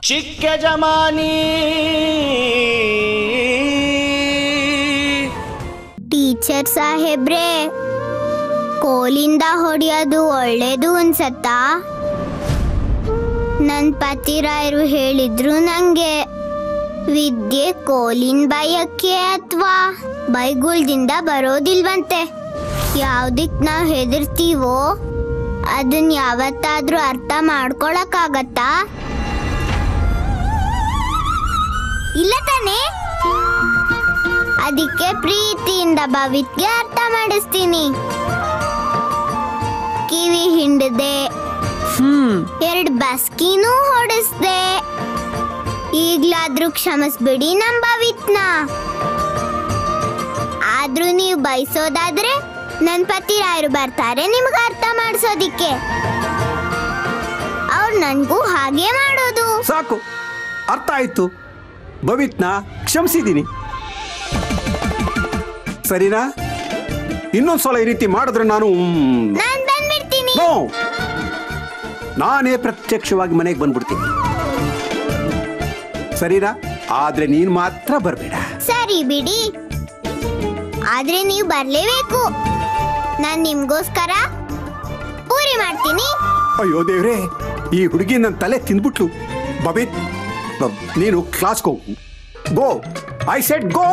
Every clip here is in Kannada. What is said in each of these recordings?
ಚಿಕ್ಕ ಜಮಾನಿ ಟೀಚರ್ ಸಾಹೇಬ್ರೆ ಕೋಲಿಂದ ಹೊಡೆಯೋದು ಒಳ್ಳೇದು ಅನ್ಸತ್ತಾ ನನ್ ಪತಿರಾಯರು ಹೇಳಿದ್ರು ನಂಗೆ ವಿದ್ಯೆ ಕೋಲಿನ ಭಯಕ್ಕೆ ಅಥವಾ ಬೈಗುಳ್ದಿಂದ ಬರೋದಿಲ್ವಂತೆ ಯಾವ್ದಕ್ ನಾವ್ ಹೆದರ್ತೀವೋ ಅದನ್ ಯಾವತ್ತಾದ್ರೂ ಅರ್ಥ ಮಾಡ್ಕೊಳಕ್ಕಾಗತ್ತಾ ಇಲ್ಲ ತಾನೇ ಅದಕ್ಕೆ ಪ್ರೀತಿಯಿಂದ ಭವಿತ್ಗೆ ಅರ್ಥ ಮಾಡಿಸ್ತೀನಿ ಕಿವಿ ಹಿಂಡದೆ ಎರಡು ಬಸ್ಕಿನೂ ಹೊಡೆಸ್ದೆ ಈಗ್ಲಾದ್ರೂ ಕ್ಷಮಿಸ್ಬಿಡಿ ನಮ್ ಭವಿತ್ನ ಆದ್ರೂ ನೀವು ಬಯಸೋದಾದ್ರೆ ನನ್ ಪತಿರಾಯರು ಬರ್ತಾರೆ ನಿಮ್ಗೆ ಅರ್ಥ ಮಾಡಿಸೋದಿಕ್ಕೆ ಅವ್ರು ನನ್ಗೂ ಹಾಗೆ ಮಾಡೋದು ಸಾಕು ಅರ್ಥ ಆಯ್ತು ಭವಿತ್ನ ಕ್ಷಮಿಸಿದ್ದೀನಿ ಸರಿನಾ ಇನ್ನೊಂದ್ಸಲ ಈ ರೀತಿ ಮಾಡಿದ್ರೆ ನಾನು ಮ್, ನಾನ್ ಬಂದ್ಬಿಡ್ತೀನಿ ನೋ ನಾನೇ ಪ್ರತ್ಯಕ್ಷವಾಗಿ ಮನೆಗೆ ಬಂದ್ಬಿಡ್ತೀನಿ ಸರಿನಾ ಆದ್ರೆ ನೀನ್ ಮಾತ್ರ ಬರಬೇಡ ಸರಿ ಬಿಡಿ ಆದ್ರೆ ನೀವು ಬರ್ಲೇಬೇಕು ನಾನ್ ನಿಮ್ಗೋಸ್ಕರ ಪೂರಿ ಮಾಡ್ತೀನಿ ಅಯ್ಯೋ ದೇವ್ರೇ ಈ ಹುಡುಗಿ ನನ್ನ ತಲೆ ತಿಂದ್ಬಿಟ್ಲು ಬಬಿತ್ ಬ- ನೀನು ಕ್ಲಾಸ್ಗೆ ಹೋಗು go I set go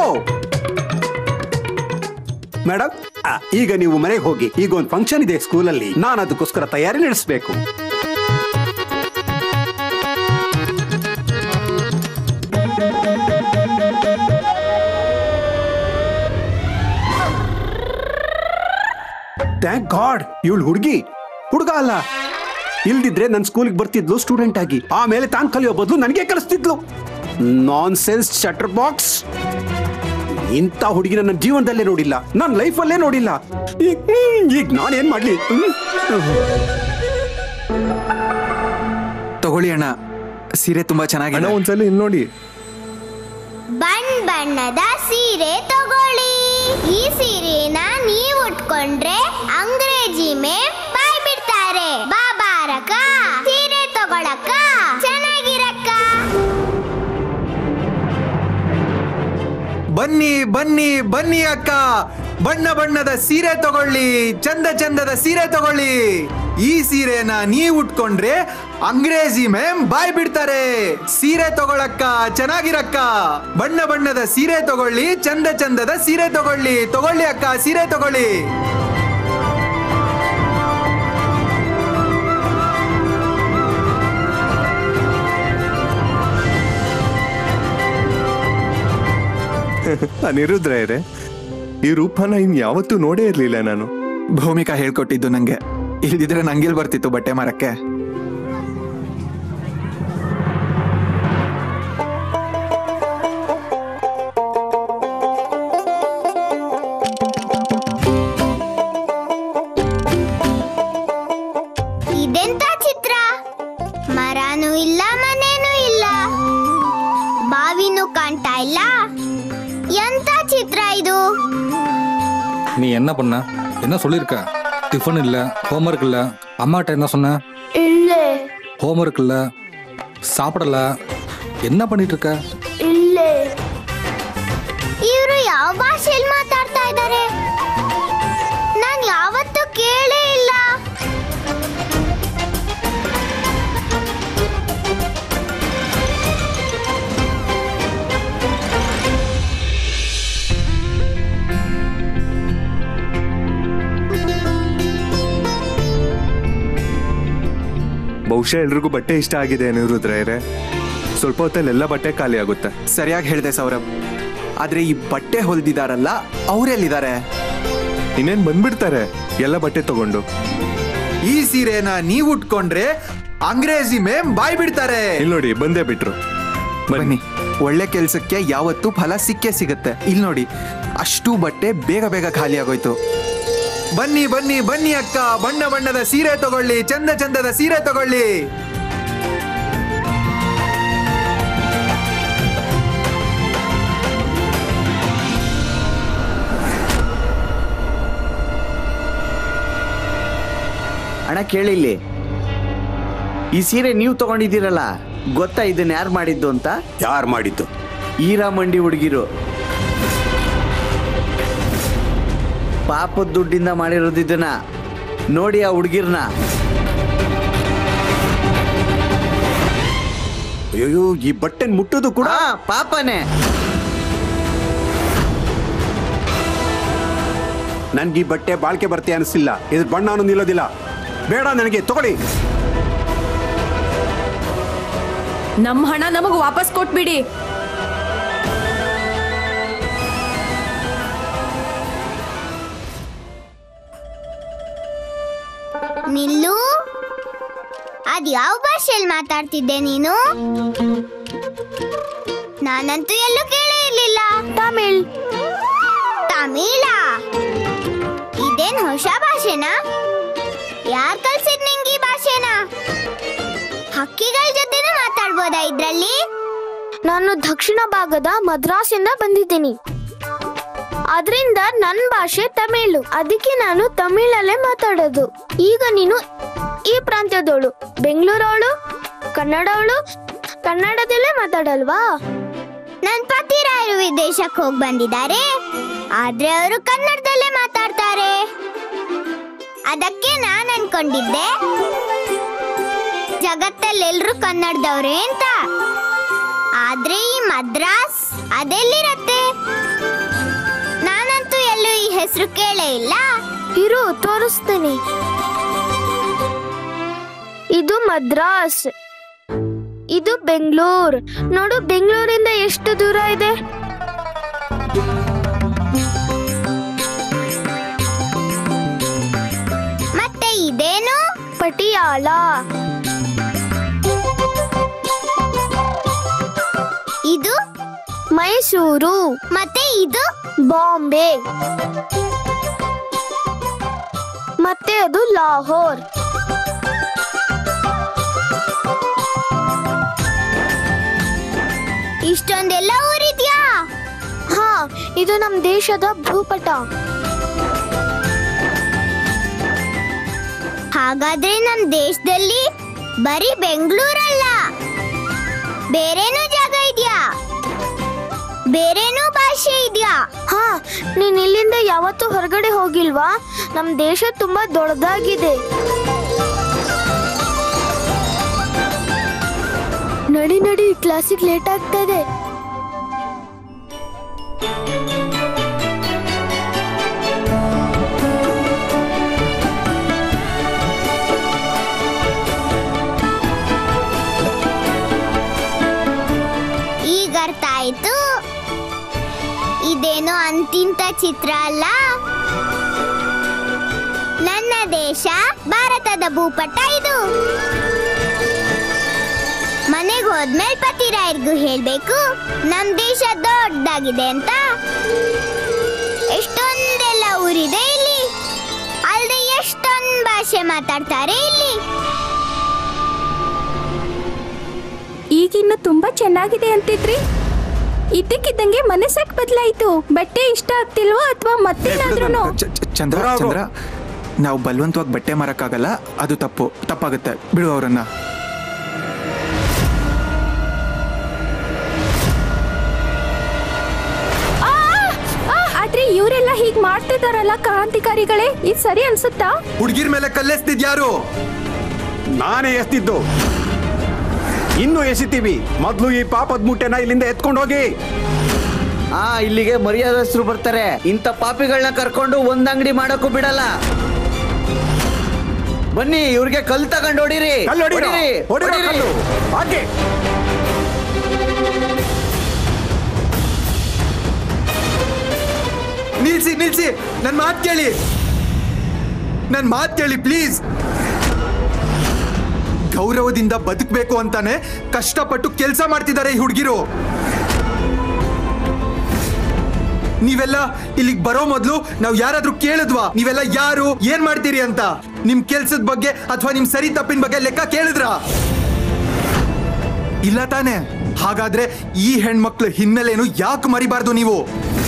madam ಆ, ಈಗ ನೀವು ಮನೆಗೆ ಹೋಗಿ ಈಗ ಒಂದು ಫಂಕ್ಷನ್ ಇದೆ ಸ್ಕೂಲಲ್ಲಿ ನಾನು ಅದಕ್ಕೋಸ್ಕರ ತಯಾರಿ ನಡೆಸಬೇಕು ಥ್ಯಾಂಕ್ ಗಾಡ್ ಇವಳು ಹುಡುಗಿ ಹುಡುಗ ಅಲ್ಲ ಇಲ್ದಿದ್ರೆ ನನ್ನ ಸ್ಕೂಲಿಗೆ ಬರ್ತಿದ್ಲು ಸ್ಟೂಡೆಂಟ್ ಆಗಿ ಆಮೇಲೆ ತಾನು ಕಲಿಯೋ ಬದಲು ನನಗೆ ಕಲಿಸ್ತಿದ್ಲು ನಾನ್ ಸೆನ್ಸ್ ಶಟರ್ ಬಾಕ್ಸ್ ಇಂಥ ಹುಡುಗಿ ನನ್ನ ಜೀವನದಲ್ಲೇ ನೋಡಿಲ್ಲ ನನ್ನ ಲೈಫಲ್ಲೇ ನೋಡಿಲ್ಲ ಈಗ ಹ್ಮ್, ಈಗ ನಾನೇನ್ ಮಾಡ್ಲಿ ಹ್ಮ್? ತಗೊಳ್ಳಿ ಅಣ್ಣ ಸೀರೆ ತುಂಬಾ ಅಣ್ಣ ಚೆನ್ನಾಗಿದೆ ಒಂದ್ಸಲ ಇಲ್ಲಿ ನೋಡಿ ಬಣ್ಣ ಬಣ್ಣದ ಸೀರೆ ತಗೊಳ್ಳಿ ಈ ಸೀರೆನ ನೀವ್ ಉಟ್ಕೊಂಡ್ರೆ ಅಂಗ್ರೇಜಿ ಮೇ ಬಾಯ್ ಬಿಡ್ತಾರೆ ಬಾಬಾರಕ ಸೀರೆ ತಗೊಳಕ ಚೆನ್ನಾಗಿರಕ್ಕ ಬನ್ನಿ ಬನ್ನಿ ಬನ್ನಿ ಅಕ್ಕ ಬಣ್ಣ ಬಣ್ಣದ ಸೀರೆ ತಗೊಳ್ಳಿ ಚಂದ ಚಂದದ ಸೀರೆ ತಗೊಳ್ಳಿ ಈ ಸೀರೆನ ನೀವ್ ಉಟ್ಕೊಂಡ್ರೆ ಅಂಗ್ರೇಜಿ ಮೇಮ್ ಬಾಯ್ ಬಿಡ್ತಾರೆ ಸೀರೆ ತಗೊಳಕ್ಕ ಚೆನ್ನಾಗಿರಕ್ಕ ಬಣ್ಣ ಬಣ್ಣದ ಸೀರೆ ತಗೊಳ್ಳಿ ಚಂದ ಚಂದದ ಸೀರೆ ತಗೊಳ್ಳಿ ತಗೊಳ್ಳಿ ಅಕ್ಕ ಸೀರೆ ತಗೊಳ್ಳಿ ಅನಿರುದ್ರ ಇರೆ ಈ ರೂಪನ ಇನ್ ಯಾವತ್ತೂ ನೋಡೇ ಇರ್ಲಿಲ್ಲ ನಾನು ಭೂಮಿಕಾ ಹೇಳ್ಕೊಟ್ಟಿದ್ದು ನಂಗೆ ಇಲ್ದಿದ್ರೆ ನಂಗೆಲ್ ಬರ್ತಿತ್ತು ಬಟ್ಟೆ ಮಾರಕ್ಕೆ ಇದೆಂತ ಚಿತ್ರ ಮರನೂ ಇಲ್ಲ ಮನೇನೂ ಇಲ್ಲ ಬಾವಿನೂ ಕಾಣ್ತಾ ಇಲ್ಲ ಎಂತ ಚಿತ್ರ ಇದು நீ என்ன பண்ண என்ன சொல்லியிருக்க டிஃபன் இல்லை ஹோம்ஒர்க் இல்லை அம்மாட்ட என்ன சொன்ன ಇಲ್ಲ ஹோம்ஒர்க் இல்லை சாப்பிடல என்ன பண்ணிட்டு இருக்க ಇಲ್ಲ ಇವರು ಯಾವ ಭಾಷೆಯಲ್ಲಿ ಮಾತಾಡ್ತಾ ಇದ್ದಾರೆ ನಾನು ಯಾವತ್ತೂ ಕೇಳೇ ಇಲ್ಲ ಬಹುಶಃ ಎಲ್ರಿಗೂ ಬಟ್ಟೆ ಇಷ್ಟ ಆಗಿದೆ ಅನಿರುದ್ರ ಇರೆ ಸ್ವಲ್ಪ ಹೊತ್ತಲ್ಲಿ ಎಲ್ಲ ಬಟ್ಟೆ ಖಾಲಿ ಆಗುತ್ತೆ ಸರಿಯಾಗಿ ಹೇಳಿದೆ ಸೌರಭ್ ಆದ್ರೆ ಈ ಬಟ್ಟೆ ಹೊಲ್ದಿದಾರಲ್ಲ ಅವರೆಲ್ಲಿದ್ದಾರೆ ಇನ್ನೇನ್ ಬಂದ್ಬಿಡ್ತಾರೆ ಎಲ್ಲ ಬಟ್ಟೆ ತಗೊಂಡು ಈ ಸೀರೆನ ನೀವ್ ಉಟ್ಕೊಂಡ್ರೆ ಅಂಗ್ರೇಜಿ ಮೇಮ್ ಬಾಯ್ ಬಿಡ್ತಾರೆ ಇಲ್ಲಿ ನೋಡಿ ಬಂದೇ ಬಿಟ್ರು ಬನ್ನಿ ಒಳ್ಳೆ ಕೆಲ್ಸಕ್ಕೆ ಯಾವತ್ತೂ ಫಲ ಸಿಕ್ಕೇ ಸಿಗುತ್ತೆ ಇಲ್ಲಿ ನೋಡಿ ಅಷ್ಟು ಬಟ್ಟೆ ಬೇಗ ಬೇಗ ಖಾಲಿ ಆಗೋಯ್ತು ಬನ್ನಿ ಬನ್ನಿ ಬನ್ನಿ ಅಕ್ಕ ಬಣ್ಣ ಬಣ್ಣದ ಸೀರೆ ತಗೊಳ್ಳಿ ಚಂದ ಚಂದದ ಸೀರೆ ತಗೊಳ್ಳಿ ಅಣ್ಣ ಕೇಳಿಲ್ಲಿ ಈ ಸೀರೆ ನೀವು ತಗೊಂಡಿದ್ದೀರಲ್ಲ ಗೊತ್ತಾ ಇದನ್ನ ಯಾರು ಮಾಡಿದ್ದು ಅಂತ ಯಾರು ಮಾಡಿದ್ದು ಈರಾ ಮಂಡಿ ಹುಡುಗಿರು ಪಾಪದ ದುಡ್ಡಿಂದ ಮಾಡಿರೋದು ಇದನ್ನ ನೋಡಿ ಆ ಹುಡುಗಿರ್ನ ಅಯ್ಯೋ ಈ ಬಟ್ಟೆನ್ ಮುಟ್ಟೋದು ಕೂಡ ಕೂಡ ಪಾಪನೇ ನನ್ಗೆ ಈ ಬಟ್ಟೆ ಬಾಳ್ಕೆ ಬರ್ತೆ ಅನಿಸಿಲ್ಲ ಇದ್ರ ಬಣ್ಣನೂ ನಿಲ್ಲೋದಿಲ್ಲ ಬೇಡ ನನಗೆ ತಗೊಳ್ಳಿ ನಮ್ಮ ಹಣ ನಮಗ್ ವಾಪಸ್ ಕೊಟ್ಬಿಡಿ ನಿಲ್ಲು ಅದ್ ಯಾವ ಭಾಷೆಯಲ್ಲಿ ಮಾತಾಡ್ತಿದ್ದೆ ನೀನು ನಾನಂತೂ ಎಲ್ಲೂ ಕೇಳೇ ಇರ್ಲಿಲ್ಲ ತಮಿಳ್ ತಮಿಳ ಇದೇನ್ ಹೊಸ ಭಾಷೆನಾ ಯಾರ್ ಕಲ್ಸಿದ್ ನಿಂಗೆ ಈ ಭಾಷೆನ ಹಕ್ಕಿಗಳ ಜೊತೆನೂ ಮಾತಾಡ್ಬೋದಾ ಇದ್ರಲ್ಲಿ ನಾನು ದಕ್ಷಿಣ ಭಾಗದ ಮದ್ರಾಸಿಂದ ಬಂದಿದ್ದೀನಿ ಅದರಿಂದ ನನ್ನ ಭಾಷೆ ತಮಿಳು ಅದಕ್ಕೆ ನಾನು ತಮಿಳಲ್ಲೇ ಮಾತಾಡೋದು ಈಗ ನೀನು ಈ ಪ್ರಾಂತ್ಯದವಳು ಬೆಂಗಳೂರವಳು ಕನ್ನಡವಳು ಕನ್ನಡದಲ್ಲೇ ಮಾತಾಡಲ್ವಾ ನನ್ ಪತಿರಾಯರು ವಿದೇಶಕ್ಕೆ ಹೋಗಿ ಬಂದಿದ್ದಾರೆ ಆದ್ರೆ ಅವರು ಕನ್ನಡದಲ್ಲೇ ಮಾತಾಡ್ತಾರೆ ಅದಕ್ಕೆ ನಾನ್ ಅನ್ಕೊಂಡಿದ್ದೆ ಜಗತ್ತಲ್ಲಿ ಎಲ್ರು ಕನ್ನಡದವ್ರೆ ಅಂತ ಆದ್ರೆ ಈ ಮದ್ರಾಸ್ ಅದೆಲ್ಲಿರತ್ತೆ ನಾನಂತೂ ಎಲ್ಲೂ ಈ ಹೆಸರು ಕೇಳೇ ಇಲ್ಲ ಇರು ತೋರಿಸ್ತೀನಿ ಇದು ಮದ್ರಾಸ್ ಇದು ಬೆಂಗಳೂರು ನೋಡು ಬೆಂಗಳೂರಿಂದ ಎಷ್ಟು ದೂರ ಇದೆ ಮತ್ತೆ ಇದೇನು ಪಟಿಯಾಲ ಇದು ಮೈಸೂರು ಮತ್ತೆ ಇದು ಬಾಂಬೆ ಮತ್ತೆ ಅದು ಲಾಹೋರ್ ಇಷ್ಟೊಂದೆಲ್ಲ ಊರಿದ್ಯಾ ಹಾ ಇದು ನಮ್ ದೇಶದ ಭೂಪಟ ಹಾಗಾದ್ರೆ ನಮ್ ದೇಶದಲ್ಲಿ ಬರೀ ಬೆಂಗಳೂರಲ್ಲ ಬೇರೇನೂ ಜಾಗ ಇದ್ಯಾ ಬೇರೇನೂ ಭಾಷೆ ಇದ್ಯಾ ಹಾ ನೀನ್ ಇಲ್ಲಿಂದ ಯಾವತ್ತೂ ಹೊರಗಡೆ ಹೋಗಿಲ್ವಾ ನಮ್ ದೇಶ ತುಂಬಾ ದೊಡ್ಡದಾಗಿದೆ ನಡಿ ನಡಿ ಕ್ಲಾಸಿಗೆ ಲೇಟ್ ಆಗ್ತಾ ಇದೆ ಈಗ ಅರ್ಥ ಆಯ್ತು ಇದೇನೋ ಅಂತಿಂತ ಚಿತ್ರ ಅಲ್ಲ ನನ್ನ ದೇಶ ಭಾರತದ ಭೂಪಟ ಇದು ಮನೆಗೆ ಹೋದ್ಮೇಲೆ ಪತಿರಾಯರ್ಗೂ ಹೇಳ್ಬೇಕು ನಮ್ ದೇಶ ದೊಡ್ಡದಾಗಿದೆ ಅಂತ ಎಷ್ಟೊಂದೆಲ್ಲ ಊರಿದೆ ಇಲ್ಲಿ ಅಲ್ದೆ ಎಷ್ಟೊಂದ್ ಭಾಷೆ ಮಾತಾಡ್ತಾರೆ ಇಲ್ಲಿ ಈಗಿನ್ನು ತುಂಬಾ ಚೆನ್ನಾಗಿದೆ ಅಂತಿದ್ರಿ ಇದ್ದಕ್ಕಿದ್ದಂಗೆ ಮನಸ್ಸಾಕ್ ಬದಲಾಯ್ತು ಬಟ್ಟೆ ಇಷ್ಟ ಆಗ್ತಿಲ್ವೋ ಅಥವಾ ಮತ್ತೇನಾದ್ರೂ ಚ- ಚ- ಚಂದ್ರ ಬರಾವ್ರು. ಚಂದ್ರ ನಾವು ಬಲವಂತವಾಗಿ ಬಟ್ಟೆ ಮಾರಕ್ಕಾಗಲ್ಲ ಅದು ತಪ್ಪು ತಪ್ಪಾಗುತ್ತೆ ಬಿಡು ಅವರನ್ನ ಆದ್ರೆ ಇವರೆಲ್ಲ ಹೀಗ್ ಮಾಡ್ತಿದಾರಲ್ಲ ಕ್ರಾಂತಿಕಾರಿಗಳೇ ಇದು ಸರಿ ಅನ್ಸುತ್ತಾ ಹುಡುಗಿರ್ ಮೇಲೆ ಕಲ್ಲೆಸ್ತಿದ್ ಯಾರು ನಾನೇ ಎಸ್ತಿದ್ದು ಇನ್ನು ಎಸಿತೀವಿ ಮೊದ್ಲು ಈ ಪಾಪದ ಮುಟ್ಟೆನ ಇಲ್ಲಿಂದ ಎತ್ಕೊಂಡು ಹೋಗಿ ಆ ಇಲ್ಲಿಗೆ ಮರ್ಯಾದಸ್ಥರು ಬರ್ತಾರೆ ಇಂಥ ಪಾಪಿಗಳನ್ನ ಕರ್ಕೊಂಡು ಒಂದ್ ಅಂಗಡಿ ಮಾಡಕ್ಕೂ ಬಿಡಲ್ಲ ಬನ್ನಿ ಇವ್ರಿಗೆ ಕಲ್ ತಗೊಂಡು ಹೊಡಿರಿ ಕಲ್ಲು ಹೊಡೀರೋ? ಹೊಡೀರಿ, ಹೊಡೀರೋ ಹೊಡೀರಿ. ಕಲ್ಲು. ಹಾಗೆ ನಿಲ್ಸಿ ನಿಲ್ಸಿ ನನ್ ಮಾತ್ ಕೇಳಿ ನನ್ ಮಾತ್ ಕೇಳಿ ಪ್ಲೀಸ್ ಗೌರವದಿಂದ ಬದುಕಬೇಕು ಅಂತಾನೆ ಕಷ್ಟಪಟ್ಟು ಕೆಲಸ ಮಾಡ್ತಿದ್ದಾರೆ ಈ ಹುಡುಗಿರು ನೀವೆಲ್ಲ ಇಲ್ಲಿಗೆ ಬರೋ ಮೊದಲು ನಾವು ಯಾರಾದ್ರೂ ಕೇಳಿದ್ವಾ ನೀವೆಲ್ಲ ಯಾರು ಏನ್ ಮಾಡ್ತೀರಿ ಅಂತ ನಿಮ್ ಕೆಲ್ಸದ ಬಗ್ಗೆ ಅಥವಾ ನಿಮ್ ಸರಿ ತಪ್ಪಿನ ಬಗ್ಗೆ ಲೆಕ್ಕ ಕೇಳಿದ್ರ ಇಲ್ಲ ತಾನೆ ಹಾಗಾದ್ರೆ ಈ ಹೆಣ್ಮಕ್ಳ ಹಿನ್ನೆಲೆನು ಯಾಕೆ ಮರಿಬಾರ್ದು ನೀವು